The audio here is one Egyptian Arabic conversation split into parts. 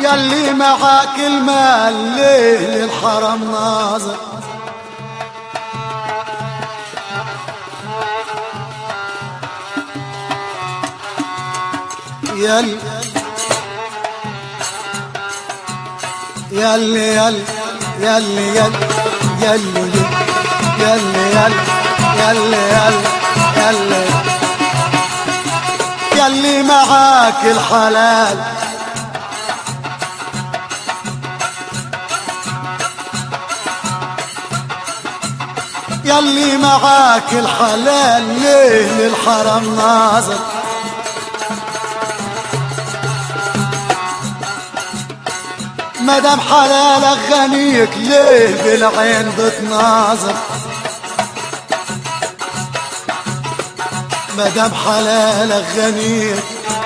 يلي معاك المال ليه للحرم ناظر يل يلي يل يلي يل يلي يلي يل يلي يل يلي يلي معاك الحلال يلي معاك الحلال ليه للحرم ناظر مدام حلالك غنيك ليه بالعين بتناظر مدام حلالك غنيك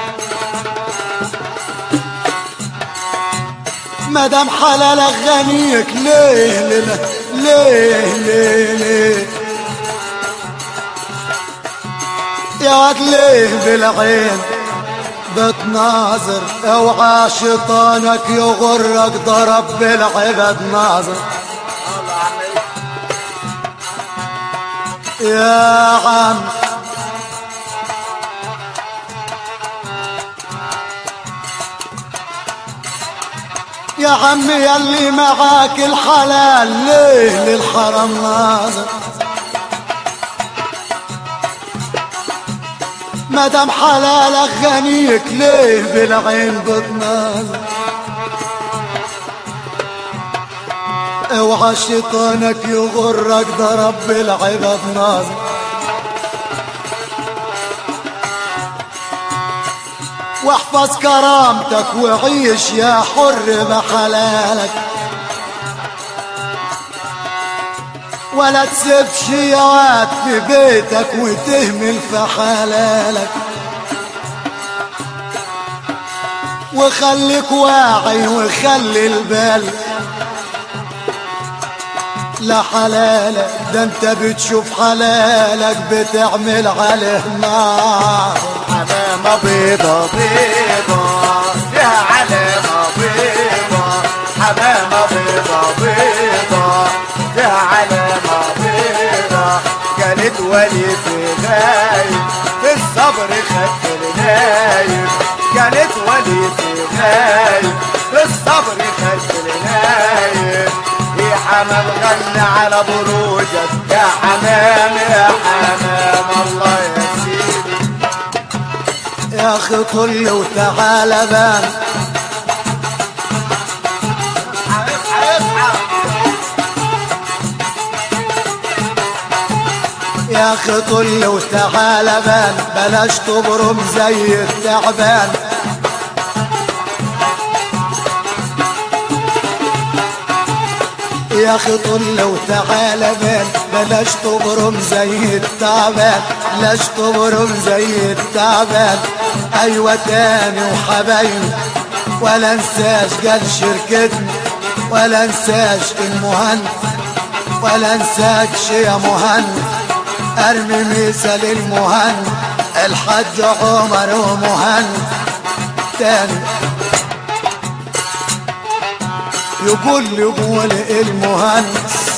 مدام حلالك غنيك ليه ليه ليه ليه, ليه يا واد ليه بالعين بتناظر اوعى شيطانك يغرك ضرب بالعبد ناظر يا عم يا عمي يلي معاك الحلال ليه للحرم ناظر مدام حلالك غنيك ليه بالعين بتناظر اوعى شيطانك يغرك ضرب بالعبد ناظر واحفظ كرامتك وعيش يا حر بحلالك ولا تسيب شيوات في بيتك وتهمل في حلالك وخليك واعي وخلي البال لا حلالك ده انت بتشوف حلالك بتعمل عليه نار حمامة بيضة بيضة فيها علامة بيضة حمامة بيضة بيضة فيها علامة بيضة كانت ولي في غايب في الصبر خدت النايم كانت ولي في غايب في الصبر خدت النايم يا حمام غنى على بروجك يا حمام يا حمام الله يا سيدي يا اخي طل وتعالى بان يا اخي طل وتعالى بان بلاش تبرم زي التعبان يا اخي طل وتعالى بان بلاش تبرم زي التعبان بلاش تبرم زي التعبان ايوه تاني وحبايبي ولا انساش قال شركتنا ولا انساش المهند ولا انساكش يا مهند ارمي مثل المهند الحاج عمر ومهند تاني يقول يقول المهندس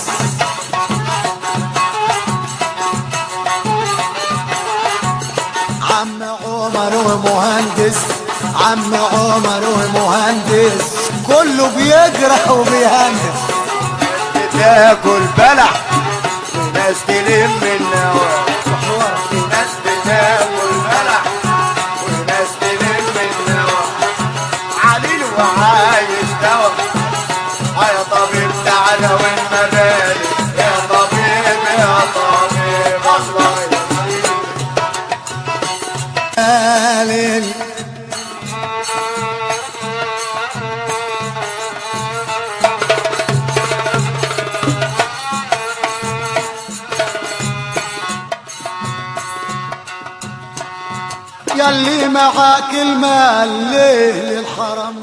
عم عمر ومهندس عم عمر ومهندس كله بيجرح وبيهندس بتاكل بلح وناس تلم النوى في ناس بتاكل بلح وناس تلم النوى عليل وعايش دوا يا طبيب تعالى والمبادئ يا طبيب يا طبيب الله يسلمك قالين يلي معاك المال ليه للحرم